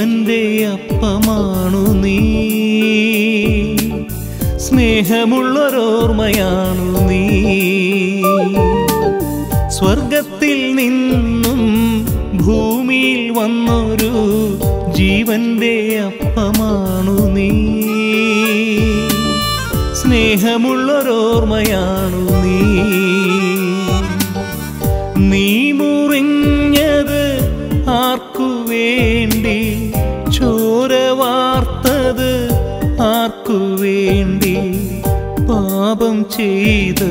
ജീവന്റെ അപ്പമാണു നീ സ്നേഹമുള്ളൊരോർമ്മയാണു നീ സ്വർഗത്തിൽ നിന്നും ഭൂമിയിൽ വന്നൊരു ജീവന്റെ അപ്പമാണു നീ സ്നേഹമുള്ളൊരോർമ്മയാണു നീ നീ മുറിഞ്ഞത് ആർക്കു വേണ്ടി ചോര വാർത്തത് ആർക്കു വേണ്ടി പാപം ചെയ്ത്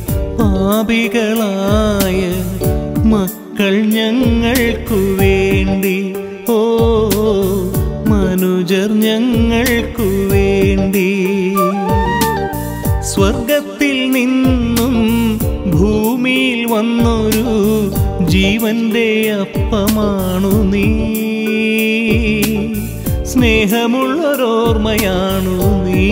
പാപികളായ മക്കൾ ഞങ്ങൾക്കു വേണ്ടി ഓ മനുജർ ഞങ്ങൾക്കു വേണ്ടി സ്വർഗത്തിൽ നിന്നും ഭൂമിയിൽ വന്നൊരു ജീവന്റെ അപ്പമാണു നീ സ്നേഹമുള്ളൊരോർമ്മയാണു നീ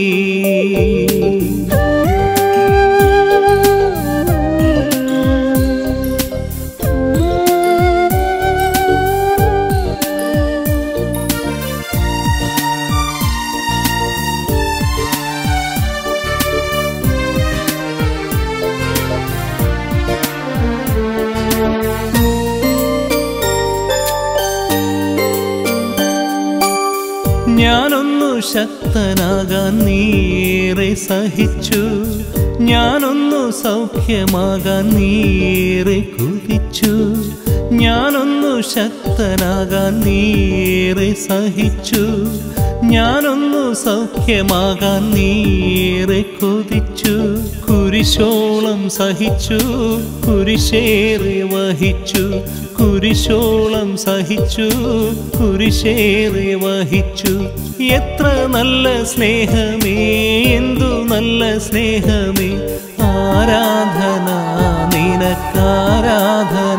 ഞാനൊന്നു ശക്തനാകാൻ നീറെ സഹിച്ചു ഞാനൊന്നു സൗഖ്യമാകാൻ നീറെ കുതിച്ചു ഞാനൊന്നു ശക്തനാകാൻ നീറെ സഹിച്ചു ഞാനൊന്നു സൗഖ്യമാകാൻ നീറെ കൊതിച്ചു കുരിശോളം സഹിച്ചു കുരിശേറെ വഹിച്ചു കുരിശോളം സഹിച്ചു കുരിശേറെ വഹിച്ചു എത്ര നല്ല സ്നേഹമേ എന്തു നല്ല സ്നേഹമേ ആരാധന നിനക്കാരാധന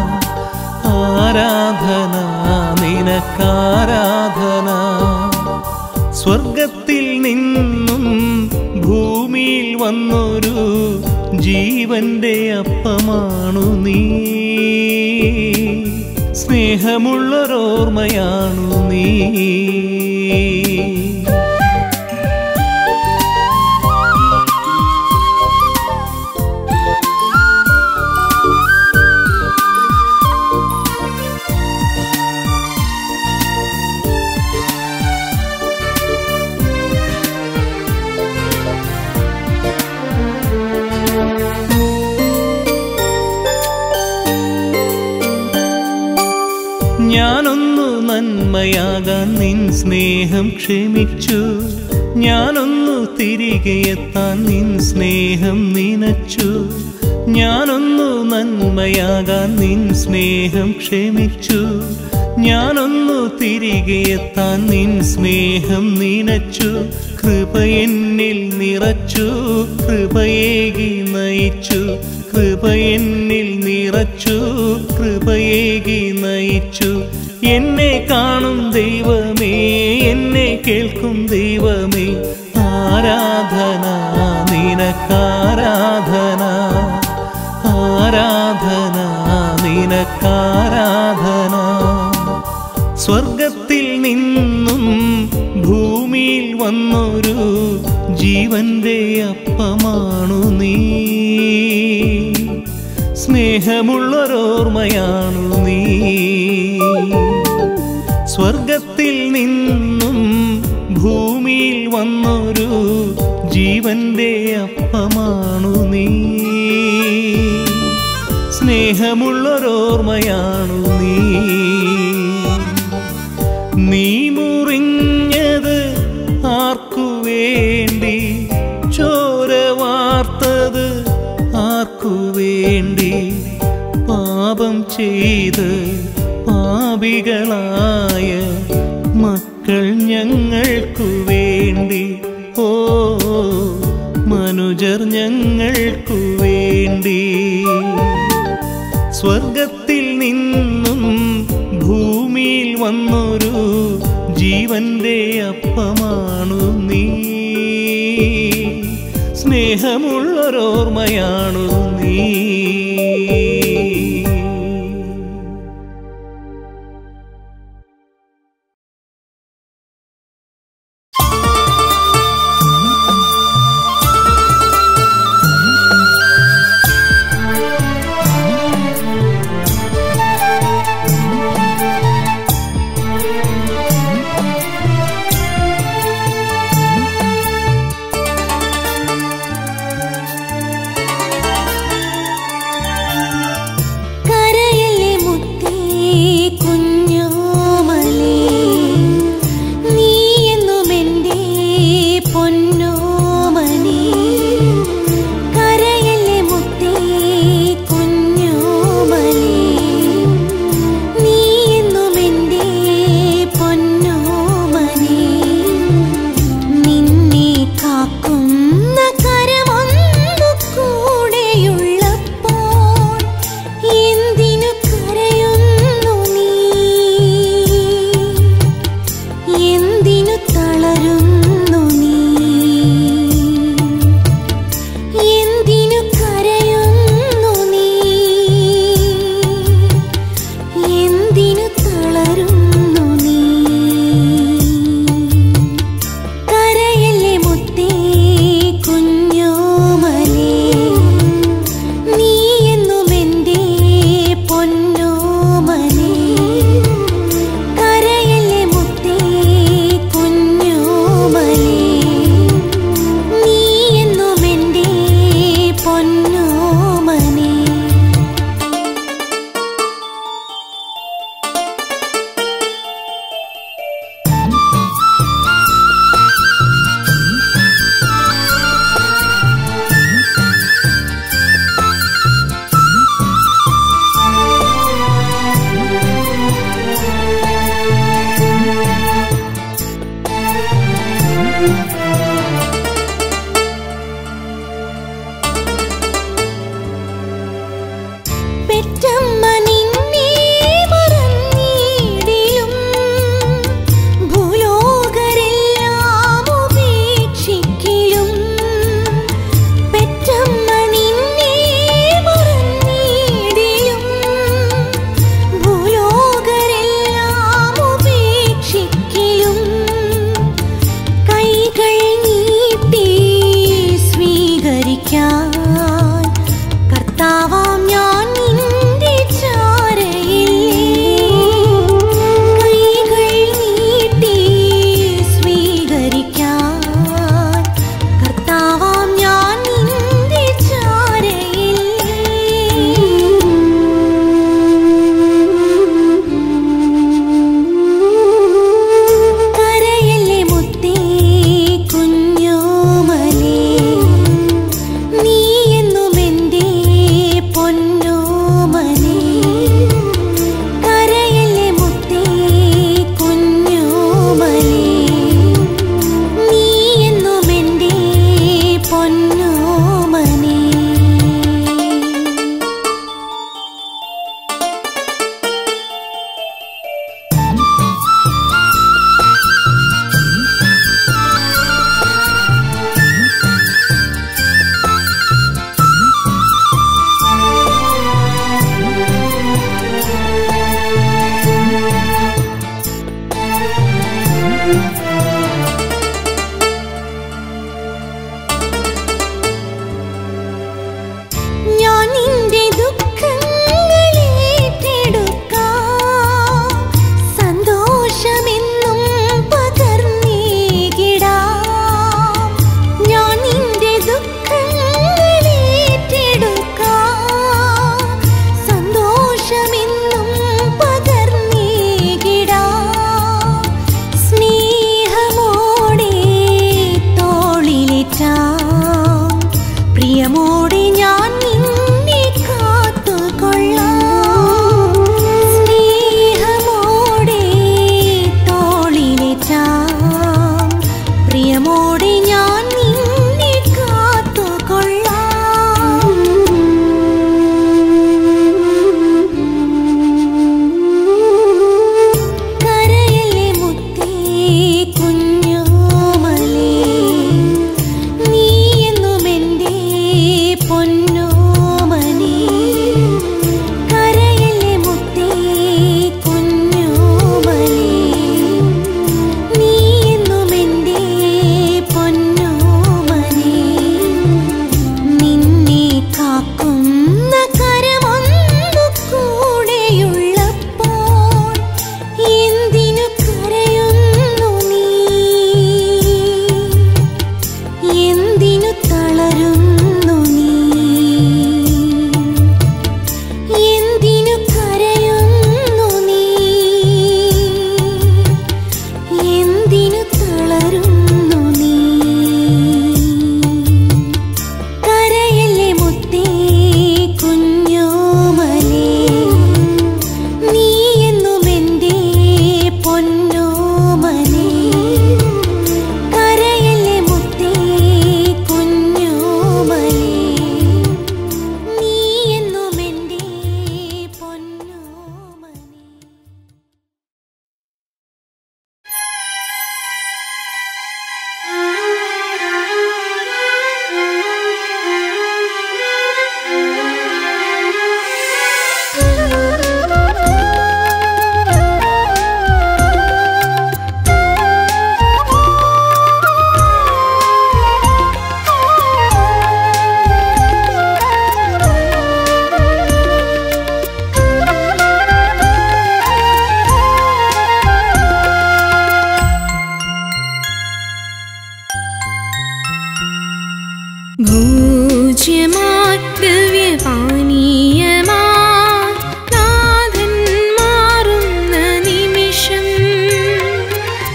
ആരാധന നിനക്കാരാധന സ്വർഗത്തിൽ നിന്നും ഭൂമിയിൽ വന്നൊരു ജീവന്റെ അപ്പമാണു നീ സ്നേഹമുള്ളൊരോർമ്മയാണു നീ ഞാനൊന്നു നന്മയാകാൻ നിൻ സ്നേഹം ക്ഷമിച്ചു ഞാനൊന്നു തിരികെ എത്താൻ നിൻ സ്നേഹം നിനച്ചു ഞാനൊന്നു നന്മയാകാൻ നിൻ സ്നേഹം ക്ഷമിച്ചു ഞാനൊന്നു തിരികെ എത്താൻ നിൻ സ്നേഹം നിനച്ചു കൃപ എന്നിൽ നിറച്ചു കൃപയേകി നയിച്ചു കൃപ എന്നിൽ നിറച്ചു കൃപയേകി നയിച്ചു എന്നെ കാണും ദൈവമേ എന്നെ കേൾക്കും ദൈവമേ ആരാധന നിനക്കാരാധന ആരാധന നിനക്കാരാധന സ്വർഗത്തിൽ നിന്നും ഭൂമിയിൽ വന്നൊരു ജീവന്റെ അപ്പമാണു നീ സ്നേഹമുള്ളൊരോർമ്മയാണു നീ സ്വർഗത്തിൽ നിന്നും ഭൂമിയിൽ വന്നൊരു ജീവന്റെ അപ്പമാണു നീ സ്നേഹമുള്ളൊരോർമ്മയാണു നീ നീ മുറിഞ്ഞത് ആർക്കു വേണ്ടി ചോര വാർത്തത് ആർക്കു വേണ്ടി പാപം ചെയ്ത് പാപികളായ മക്കൾ ഞങ്ങൾക്കു വേണ്ടി ഓ മനുജർ ഞങ്ങൾക്കു വേണ്ടി സ്വർഗത്തിൽ നിന്നും ഭൂമിയിൽ വന്നൊരു ജീവന്റെ അപ്പമാണു നീ സ്നേഹമുള്ളൊരോർമ്മയാണു നീ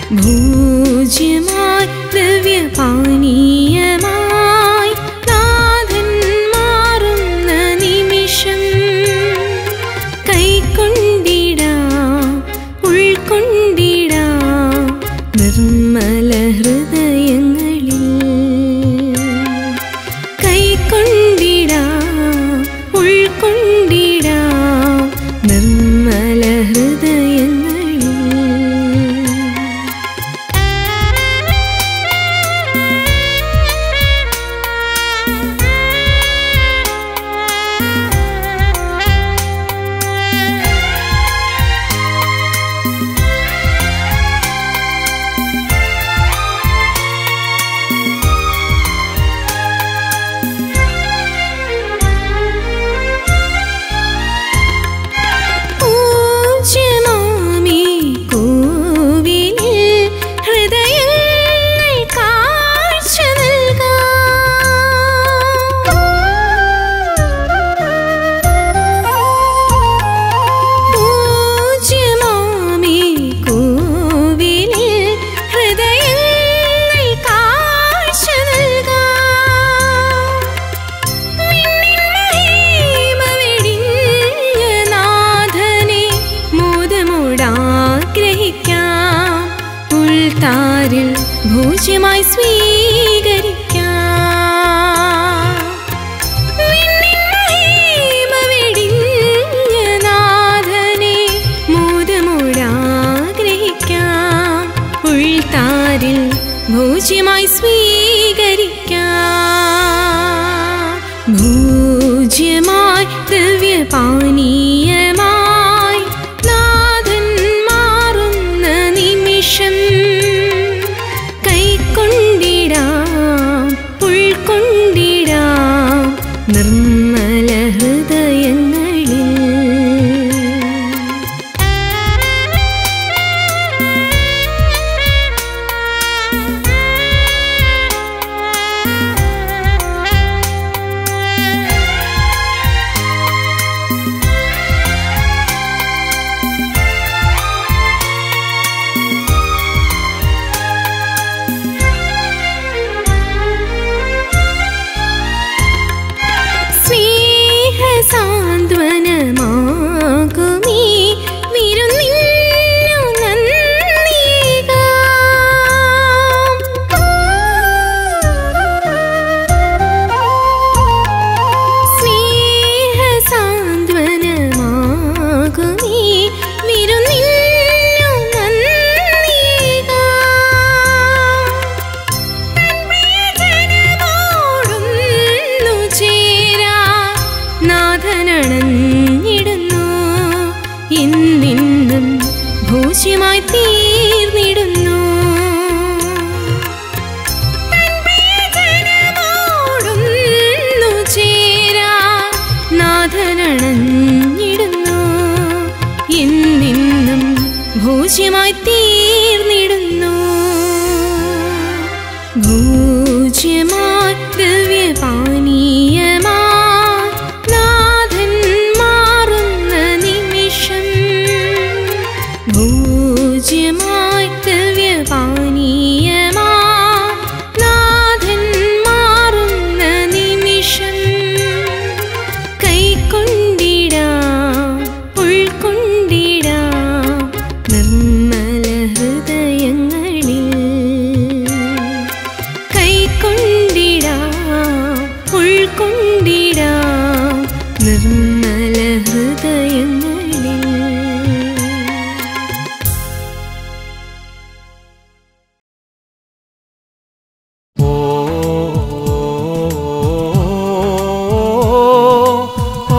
ഭോജ്യമായി ദ്രവ്യപാനീയമായി നാഥൻ മാറുന്ന നിമിഷം കൈക്കൊണ്ടിടാം ഉൾക്കൊണ്ടിടാം നിർമ്മല ഹൃദയങ്ങളിൽ കൈക്കൊണ്ടിടാം ഉൾക്കൊണ്ടിടാം നിർമ്മല ഹൃദയങ്ങളിൽ പൂജ്യമാമീ കോവിലിൽ ഹൃദയങ്ങൾ കാഴ്ച നൽകാം പൂജ്യമാമീ കോവിലിൽ ഹൃദയങ്ങൾ കാഴ്ച നൽകാം നാഥനെ മോദമോടാഗ്രഹിക്കാം ഉൾത്താരിൽ ഭോജ്യമായി സ്വീകരിക്കാം നാഥനെ മോദമോടാഗ്രഹിക്കാം ഉൾത്താരിൽ ഭോജ്യമായി സ്വീകരിക്കാം ഭോജ്യമായി ദ്രവ്യപാനീയമായി നാഥൻ മാറുന്ന നിമിഷം കൈക്കൊണ്ടിടാം ഉൾക്കൊണ്ടിടാം നിർമ്മല ഹൃദയങ്ങളിൽ സ്നേഹസാന്ത്വനമാകുമീ വിരുന്നിന്നു നന്ദിയേകാം. സ്നേഹസാന്ത്വനമാകുമീ വിരുന്നിന്നു നന്ദിയേകാം. ജനമോടുന്നു ചേരാ നാഥനണഞ്ഞിടുന്നു ഇന്നിന്നും ഭൂഷ്യമായി തീർന്നിടുന്നു ജനമോടുന്നു ചേരാ നാഥനണഞ്ഞിടുന്നു ഇന്നിന്നും ഭൂഷ്യമായി തീർന്നിടുന്നു ഭൂജ്യമായി ദ്രവ്യപാനീയമായി നാഥൻ മാറുന്ന നിമിഷം ഭൂജ്യമായി ദ്രവ്യപാനീയമായി നാഥൻ മാറുന്ന നിമിഷം കൈക്കൊണ്ടിടാം ഉൾക്കൊണ്ടിടാം നിർമ്മല ഹൃദയങ്ങളിൽ കൈക്കൊണ്ടിടാം ഉൾക്കൊണ്ടിടാം നിർമ്മല ഹൃദയങ്ങളിൽ ഓ ഓ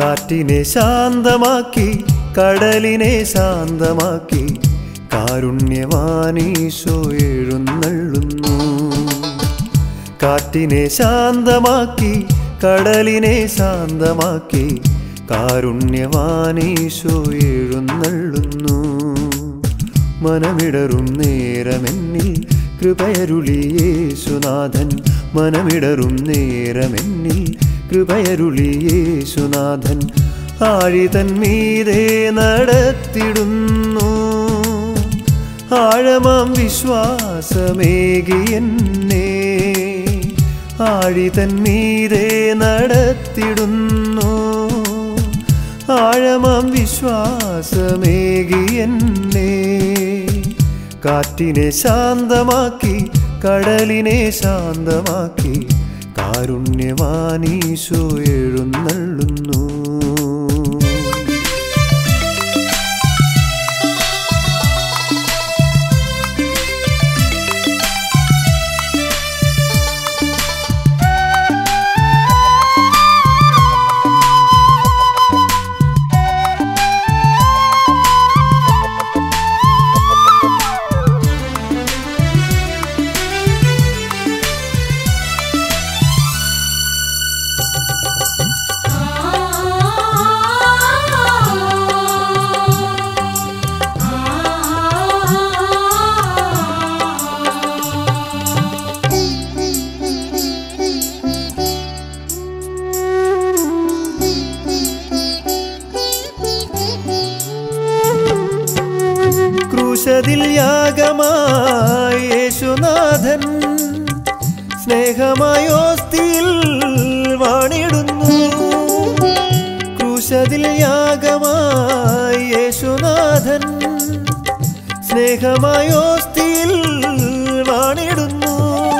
കാറ്റിനെ ശാന്തമാക്കി കടലിനെ ശാന്തമാക്കി കാരുണ്യവാനീശോ എഴുന്നള്ളുന്നു കാറ്റിനെ ശാന്തമാക്കി കടലിനെ ശാന്തമാക്കി കാരുണ്യവാനീശോ എഴുന്നള്ളുന്നു മനമിടറും നേരമെന്നിൽ കൃപയരുളിയേശുനാഥൻ മനമിടറും നേരമെന്നിൽ കൃപയരുളിയേശുനാഥൻ ആഴിതൻ മീതെ നടത്തിടുന്നു ആഴമാം വിശ്വാസമേകി എന്നെ ആഴിതൻ മീതെ നടത്തിടുന്നു ആഴമാം വിശ്വാസമേകി എന്നെ കാറ്റിനെ ശാന്തമാക്കി കടലിനെ ശാന്തമാക്കി കാരുണ്യവാനീശോ എഴുന്നള്ളുന്നു ക്രൂശതിൽ യാഗമായി യേശുനാഥൻ സ്നേഹമായോസ്തിയിൽ വാണിടുന്നു ക്രൂശതിൽ യാഗമായി യേശുനാഥൻ സ്നേഹമായോസ്തിയിൽ വാണിടുന്നു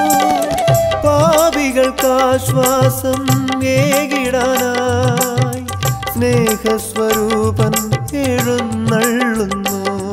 പാപികൾക്കാശ്വാസം ഏകിടാനായി സ്നേഹസ്വരൂപൻ എഴുന്നള്ളുന്നു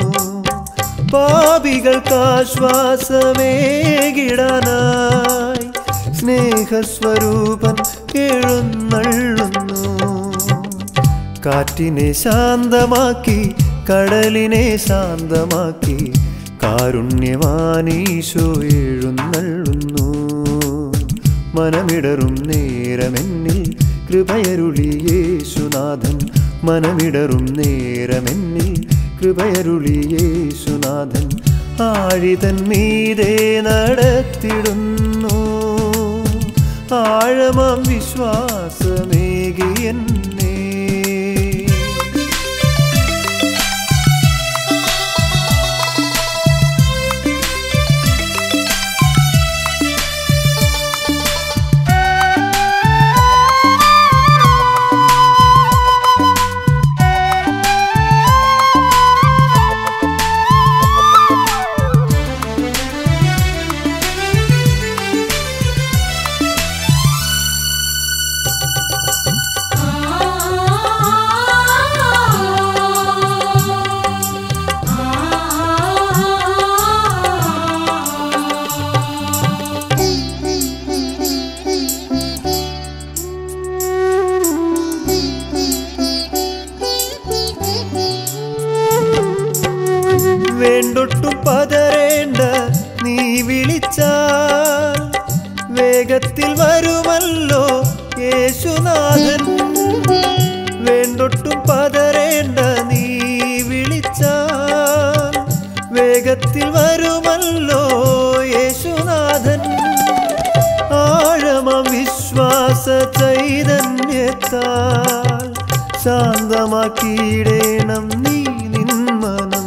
പാപികൾക്കാശ്വാസമേകിടാനായി സ്നേഹസ്വരൂപൻ എഴുന്നള്ളുന്നു കാറ്റിനെ ശാന്തമാക്കി കടലിനെ ശാന്തമാക്കി കാരുണ്യവാനീശോ എഴുന്നള്ളുന്നു മനമിടറും നേരമെന്നിൽ കൃപയരുളിയേശുനാഥൻ മനമിടറും നേരമെന്നിൽ കൃപയരുളിയേശുനാഥൻ ആഴിതൻ മീതെ നടത്തിടുന്നു ആഴമാം വിശ്വാസമേകി എന്നെ വേണ്ടൊട്ടും പതറേണ്ട നീ വിളിച്ചാൽ വേഗത്തിൽ വരുമല്ലോ യേശുനാഥൻ വേണ്ടൊട്ടും പതറേണ്ട നീ വിളിച്ചാൽ വേഗത്തിൽ വരുമല്ലോ യേശുനാഥൻ ആഴമ വിശ്വാസ ചൈതന്യത്താൽ ശാന്തമാക്കിയിടേണം നീ നിന്മനം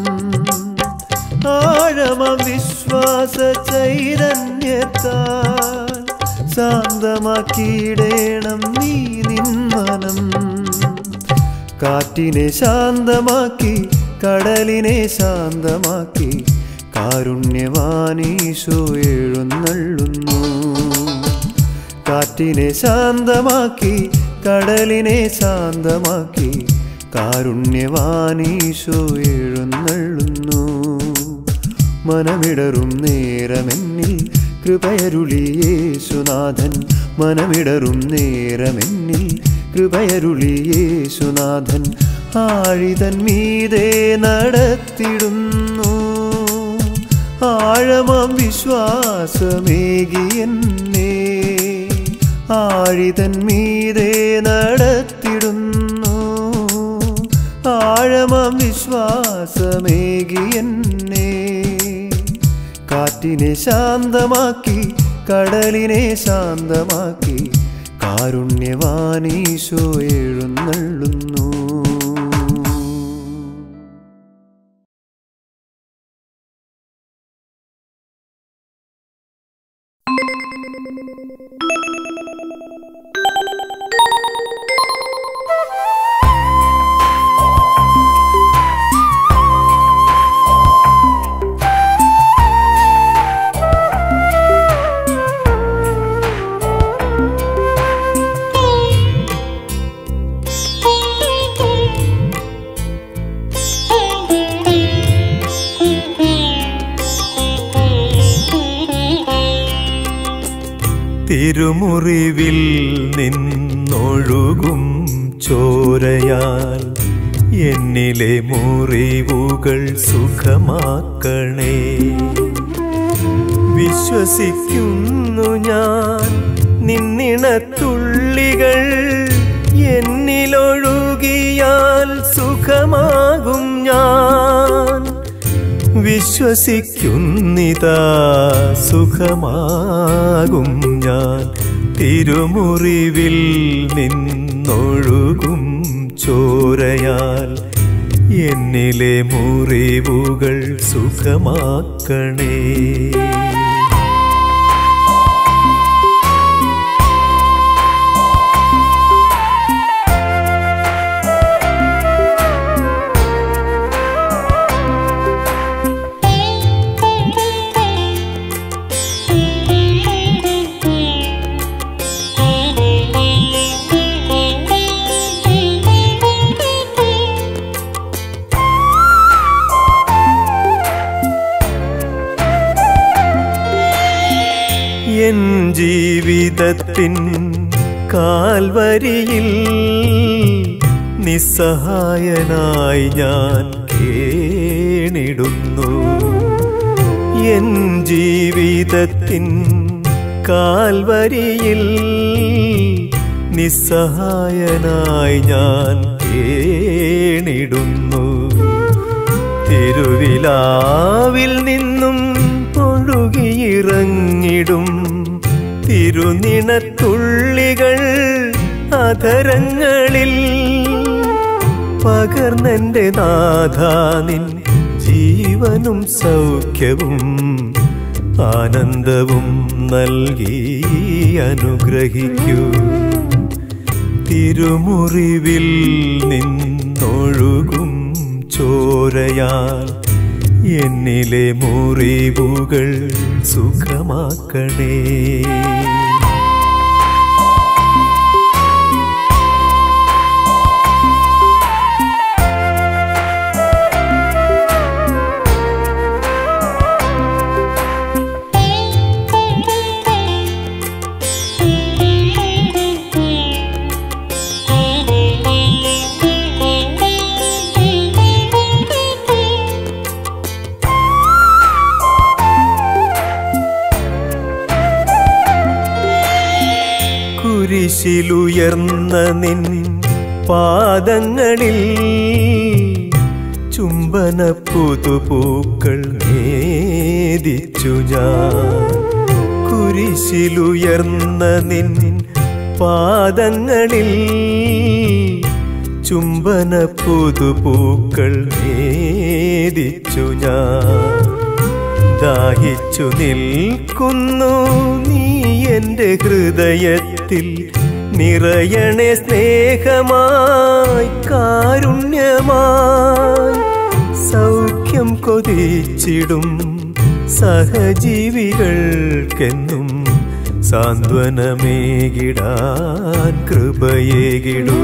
ആഴമ വിശ്വാസ ചൈതന്യത്താൽ ശാന്തമാക്കിയിടേണം നീ നിന്മനം കാറ്റിനെ ശാന്തമാക്കി കടലിനെ ശാന്തമാക്കി കാരുണ്യവാനീശോ എഴുന്നള്ളുന്നു കാറ്റിനെ ശാന്തമാക്കി കടലിനെ ശാന്തമാക്കി കാരുണ്യവാനീശോ എഴുന്നള്ളുന്നു മനമിടറും നേരമെന്നിൽ കൃപയരുളിയേശുനാഥൻ മനമിടറും നേരമെന്നിൽ കൃപയരുളി യേശുനാഥൻ ആഴിതൻ മീതെ നടത്തിടുന്നു ആഴമാം വിശ്വാസമേകി എന്നെ ആഴിതൻ മീതെ നടത്തിടുന്നു ആഴമാം വിശ്വാസമേകി എന്നെ കാറ്റിനെ ശാന്തമാക്കി കടലിനെ ശാന്തമാക്കി കാരുണ്യവാനീശോ എഴുന്നള്ളുന്നു തിരുമുറിവിൽ നിന്നൊഴുകും ചോരയാൽ എന്നിലെ മുറിവുകൾ സുഖമാക്കണേ വിശ്വസിക്കുന്നു ഞാൻ നിന്നിണത്തുള്ളികൾ എന്നിലൊഴുകിയാൽ സുഖമാകും ഞാൻ വിശ്വസിക്കുന്നിതാ സുഖമാകും ഞാൻ തിരുമുറിവിൽ നിന്നൊഴുകും ചോരയാൽ എന്നിലെ മുറിവുകൾ സുഖമാക്കണേ എൻ ജീവിതത്തിൻ കാൽവരിയിൽ നിസ്സഹായനായി ഞാൻ കേണിടുന്നു എൻ ജീവിതത്തിൻ കാൽവരിയിൽ നിസ്സഹായനായി ഞാൻ കേണിടുന്നു തിരുവിലാവിൽ നിന്നും ഒഴുകിയിറങ്ങിടും തിരുനിണത്തുള്ളികൾ അധരങ്ങളിൽ പകർന്നെന്റെ നാഥാനിൻ ജീവനും സൗഖ്യവും ആനന്ദവും നൽകി അനുഗ്രഹിക്കൂ തിരുമുറിവിൽ നിന്നൊഴുകും ചോരയാൽ എന്നിലെ മുറിവുകൾ സുഖമാക്കണേ കുരിശിലുയർന്ന നിൻ പാദങ്ങളിൽ ചുംബന പുതുപൂക്കൾ നേദിച്ചു ഞാൻ കുരിശിലുയർന്ന നിൻ പാദങ്ങളിൽ ചുംബന പുതുപൂക്കൾ നേദിച്ചു ഞാൻ ദാഹിച്ചു നിൽക്കുന്നു നീ എൻ്റെ ഹൃദയത്തിൽ നിറയണേ സ്നേഹമായി കാരുണ്യമായി സൗഖ്യം കൊതിച്ചിടും സഹജീവികൾക്കെന്നും സാന്ത്വനമേകിടാൻ കൃപയേകിടൂ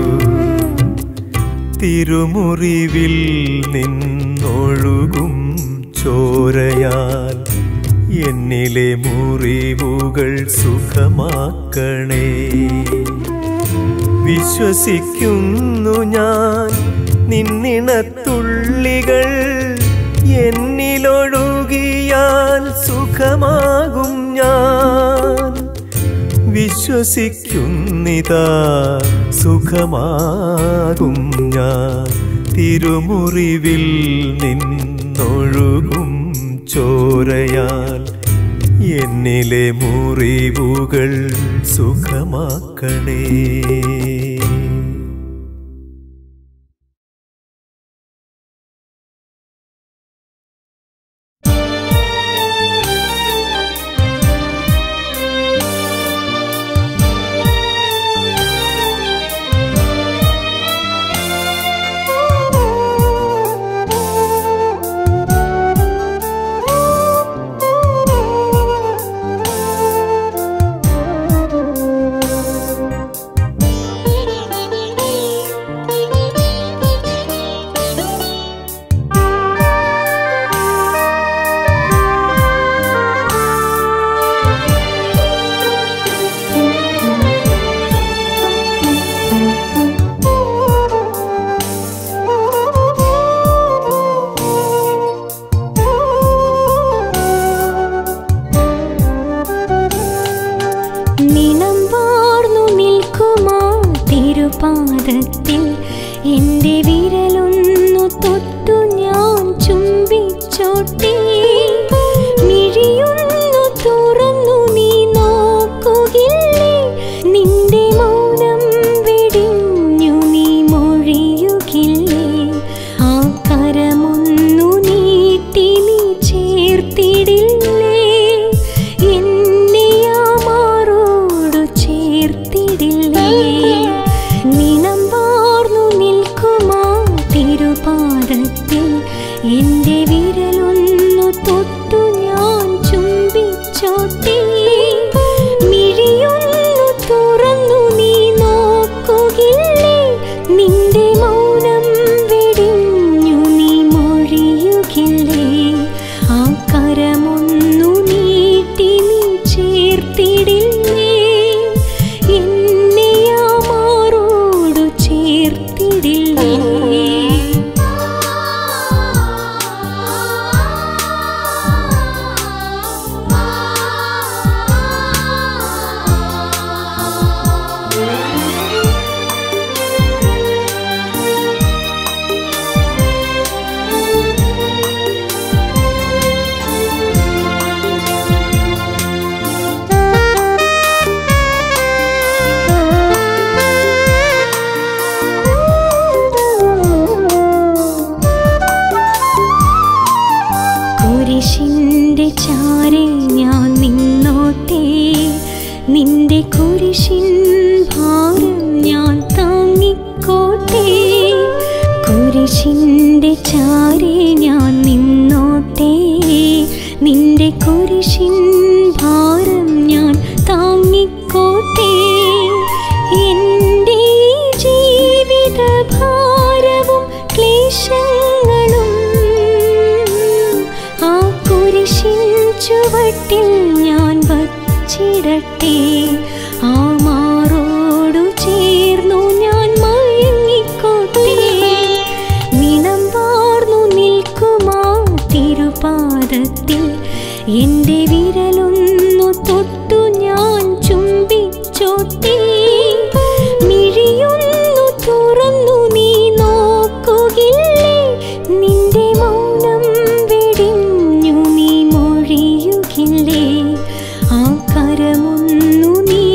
തിരുമുറിവിൽ നിന്നൊഴുകും ചോരയാൽ എന്നിലെ മുറിവുകൾ സുഖമാക്കണേ വിശ്വസിക്കുന്നു ഞാൻ നിന്നിണത്തുള്ളികൾ എന്നിലൊഴുകിയാൽ സുഖമാകും ഞാൻ വിശ്വസിക്കുന്നിതാ സുഖമാകും ഞാൻ തിരുമുറിവിൽ നിന്നൊഴുകും ചോരയാൽ എന്നിലെ മുറിവുകൾ സുഖമാക്കണേ നിണം വാർന്നു നിൽക്കുമാ തിരുപാദത്തിൽ എൻ്റെ വിരലൊന്നു തൊട്ടു ഞാൻ ചുംബിച്ചോട്ടെ മിഴിയൊന്നു തുറന്നു നീ നോക്കുകില്ലേ നിന്റെ മൗനം വെടിഞ്ഞു നീ മൊഴിയുകില്ലേ ആ കരമൊന്നു നീട്ടി നീ ചേർത്തിടില്ലേ എന്നെ ആ മാറോടു ചേർത്തിടില്ലേ നിണം വാർന്നു നിൽക്കുമാ തിരുപാദത്തിൽ എൻ്റെ വിരലൊന്നു തൊട്ടു ഞാൻ ചുംബിച്ചോട്ടെ മിഴിയൊന്നു തുറന്നു നീ നോക്കുകില്ലേ നിന്റെ മൗനം വെടിഞ്ഞു നീ മൊഴിയുകില്ലേ ആ കരമൊന്നു നീട്ടി നീ ചേർത്തിടില്ലേ എന്നെ ആ മാറോടു ചേർത്തിടില്ലേ കുരിശിന്റെ ചാരെ ഞാൻ നിന്നോട്ടെ നിന്റെ കുരിശിൻ ഭാരം ഞാൻ താങ്ങിക്കോട്ടെ കുരിശിന്റെ ചാരെ ഞാൻ നിന്നോട്ടെ നിന്റെ കുരിശിൻ ഭാരം ഞാൻ താങ്ങിക്കോട്ടെ എൻ്റെ ഈ ജീവിത ഭാരവും ക്ലേശങ്ങളും ആ കുരിശിൻ ചുവട്ടിൽ ഞാൻ വച്ചിടട്ടെ ആ മാറോടു ചേർന്നു ഞാൻ മയങ്ങിക്കോട്ടെ നിണം വാർന്നു നിൽക്കുമാ തിരുപാദത്തിൽ എൻ്റെ വിരലൊന്നു തൊട്ടു ഞാൻ ചുംബിച്ചോട്ടെ മിഴിയൊന്നു തുറന്നു നീ നോക്കുകില്ലേ നിന്റെ മൗനം വെടിഞ്ഞു നീ മൊഴിയുകില്ലേ ആ കരമൊന്നു നീ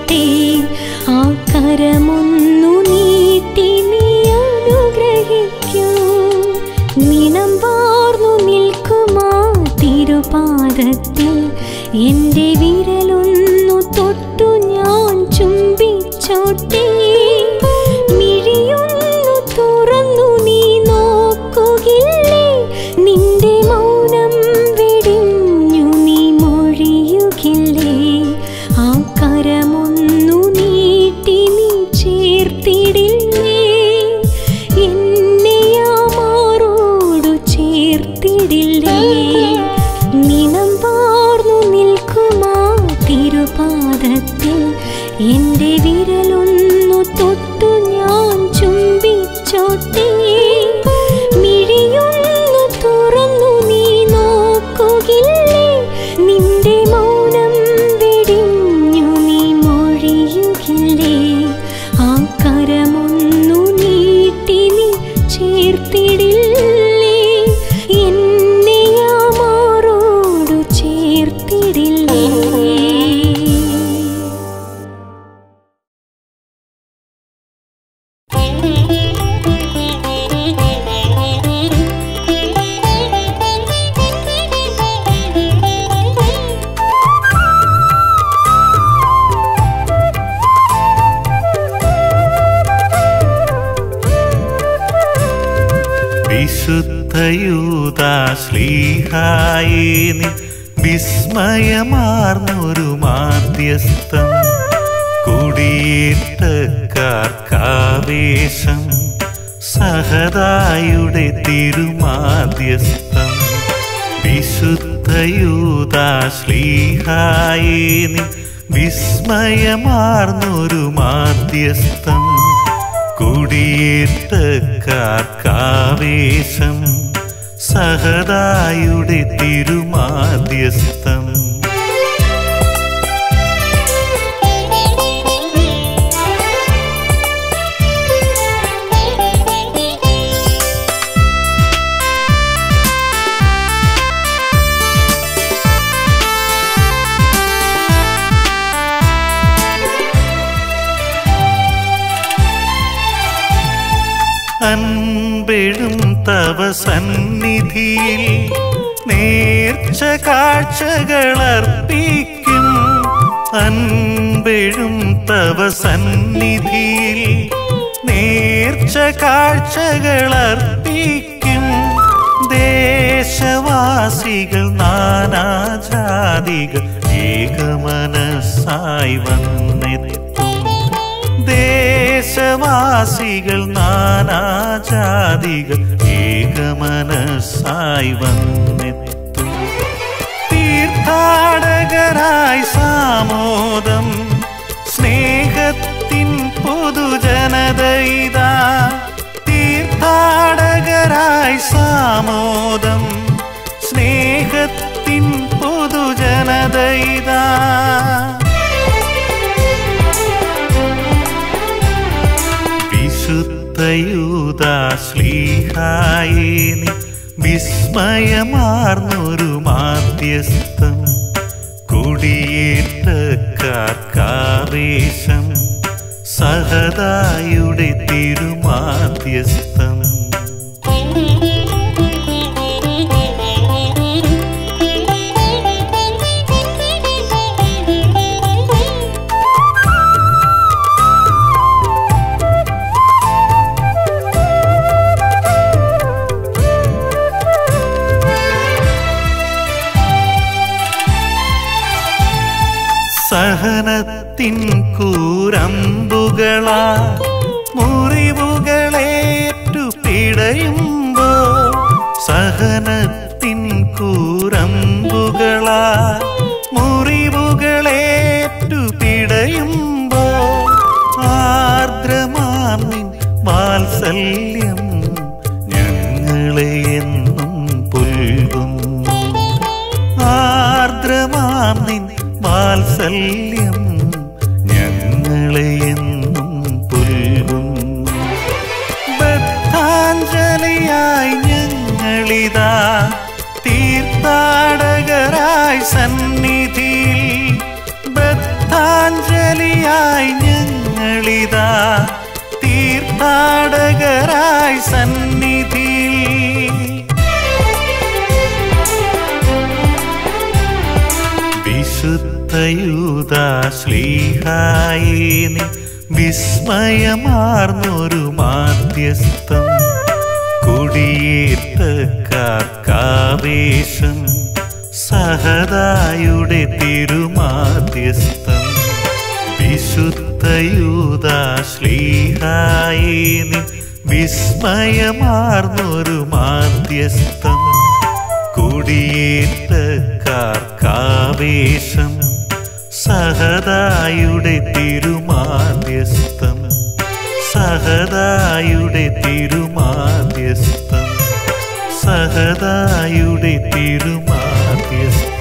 വാഴ്ത്തിടട്ടെ ആ കരമൊന്നു നീട്ടി നീ അനുഗ്രഹിക്കൂ നിണം വാർന്നു നിൽക്കുമാ തിരുപാദത്തിൽ എൻ്റെ വിരലൊന്നു തൊട്ടു ഞാൻ ചുംബിച്ചോട്ടെ മിഴിയൊന്നു തുറന്നു നീ നോക്കുകില്ലേ നിന്റെ മൗനം വെടിഞ്ഞു നീ മൊഴിയുകില്ലേ ആ കരമൊന്നു നീട്ടി നീ ചേർത്തിടില്ലേ എന്നെ ആ മാറോടു ചേർത്തിടില്ലേ നിണം വാർന്നു നിൽക്കുമാ തിരുപാദത്തിൽ എൻ്റെ വിരലൊന്നു തൊട്ടു ഞാൻ ചുംബിച്ചോട്ടെ മിഴിയൊന്നു തുറന്നു നീ നോക്കുകില്ലേ നിന്റെ മൗനം വെടിഞ്ഞു നീ മൊഴിയുകില്ലേ ആ കരമൊന്നു നീട്ടി നീ ചേർത്തിടില്ലേ എന്നെ ആ മാറോടു ചേർത്തിടില്ലേ വിശുദ്ധയൂതാശ്ലീഹായേ നിൻ വിസ്മയമാർന്നൊരു മാധ്യസ്ഥം കുടിയേറ്റക്കാർക്കാവേശം സഹതായുടെ തിരുമാധ്യസ്ഥം വിശുദ്ധയൂതാശ്ലീഹായേ നിൻ വിസ്മയമാർന്നൊരു മാധ്യസ്ഥം കുടിയേറ്റക്കാർക്കാവേശം സഹതായുടെ തിരുമാധ്യസ്ഥം അൻപെഴും തവ സന്നിധിയിൽ നേർച്ച കാഴ്ചകൾ അർപ്പിക്കും അൻപെഴും തവ സന്നിധിയിൽ നേർച്ച കാഴ്ചകൾ അർപ്പിക്കും ദേശവാസികൾ നാനാജാതികൾ ഏകമനസ്സായി വന്നെത്തും ദേശവാസികൾ നാനാജാതികൾ ഏകമനസ്സായി വന്നെത്തും തീർത്ഥാടകരായി സാമോദം സ്നേഹത്തിൻ പൊതുജനതയിതാ തീർത്ഥാടകരായി സാമോദം സ്നേഹത്തിൻ പൊതുജനതയിതാ വിശുദ്ധയൂതാശ്ലീഹായേ നീ വിസ്മയമാർന്നൊരു മാധ്യസ്ഥം കുടിയേറ്റക്കാർക്കാവേശം സഹതായുടെ തിരുമാധ്യസ്ഥം സഹനത്തിൻ കൂരമ്പുകളാ മുറിവുകളേറ്റു പിടയുമ്പോ സഹനത്തിൻ കൂരമ്പുകളാ മുറിവുകളേറ്റു പിടയുമ്പോ ആർദ്രമാർന്നിൻ വാത്സല്യം ഞങ്ങളെ എന്നും പുൽകുന്നു ആർദ്രമാം നിൻ വാത്സല്യം ഞങ്ങളെ എന്നും പുൽകുന്നു ബദ്ധാഞ്ജലിയായി ഞങ്ങളിതാ തീർത്ഥാടകരായി സന്നിധിയിൽ ബദ്ധാ പുഷ്പാഞ്ജലിയായി ഞങ്ങളിതാ തീർത്ഥാടകരായി സന്നിധിയിൽ വിശുദ്ധയൂതാശ്ലീഹായേനി വിസ്മയമാർന്നൊരു മാധ്യസ്ഥം കുടിയേറ്റക്കാർക്കാവേശം സഹതായുടെ തിരുമാധ്യസ്ഥം വിശുദ്ധയൂതാശ്ലീഹായേനി വിസ്മയമാർന്നൊരു മാധ്യസ്ഥം കുടിയേറ്റക്കാർക്കാവേശം സഹതായുടെ തിരുമാധ്യസ്ഥം സഹതായുടെ തിരുമാധ്യസ്ഥം സഹതായുടെ തിരുമാധ്യസ്ഥം